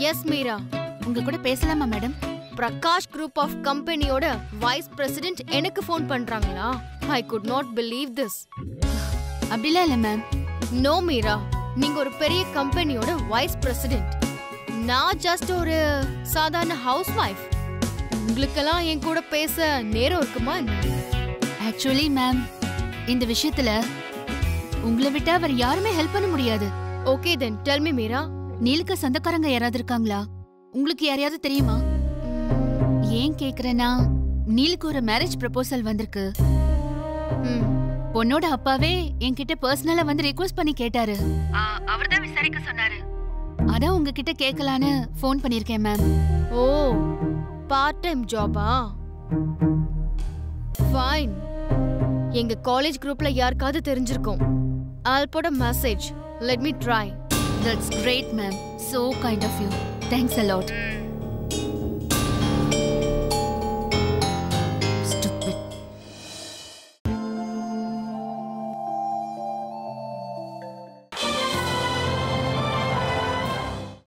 S Meera உங்க கூட பேசலாமா மேடம் பிரகாஷ் குரூப் ஆஃப் கம்பெனியோட வைஸ் பிரசிடென்ட் எனக்கு ஃபோன் பண்றாங்களா I could not believe this அப்படிலாம் இல்ல மேம் நோ மீரா நீங்க ஒரு பெரிய கம்பெனியோட வைஸ் பிரசிடென்ட் நான் ஜஸ்ட் ஒரு சாதாரண ஹவுஸ் ஒய்ஃப் உங்களுக்கெல்லாம் என் கூட பேச நேரம் இருக்குமா என்ன ஆக்சுவலி மேம் இந்த விஷயத்துல உங்களை விட்டா வேற யாருமே ஹெல்ப் பண்ண முடியாது okay then tell me Meera நீலுக்கு சொந்தக்காரங்க யாராவது இருக்காங்களா உங்களுக்கு யாரையாவது தெரியுமா ஏன் கேக்குறேன்னா நீலுக்கு ஒரு மேரேஜ் ப்ரப்போசல் வந்திருக்கு ம் பொண்ணோட அப்பாவே என்கிட்ட பர்சனலா வந்து ரிக்வெஸ்ட் பண்ணி கேட்டாரு அவர்தான் விசாரிக்க சொன்னாரு அதான் உங்ககிட்ட கேட்கலான்னு ஃபோன் பண்ணிருக்கேன் மேம் ஓ பார்ட் டைம் ஜாபா ஃபைன் எங்க காலேஜ் குரூப்ல யாருக்காவது தெரிஞ்சிருக்கும் I'll put a message let me try that's great ma'am so kind of you thanks allot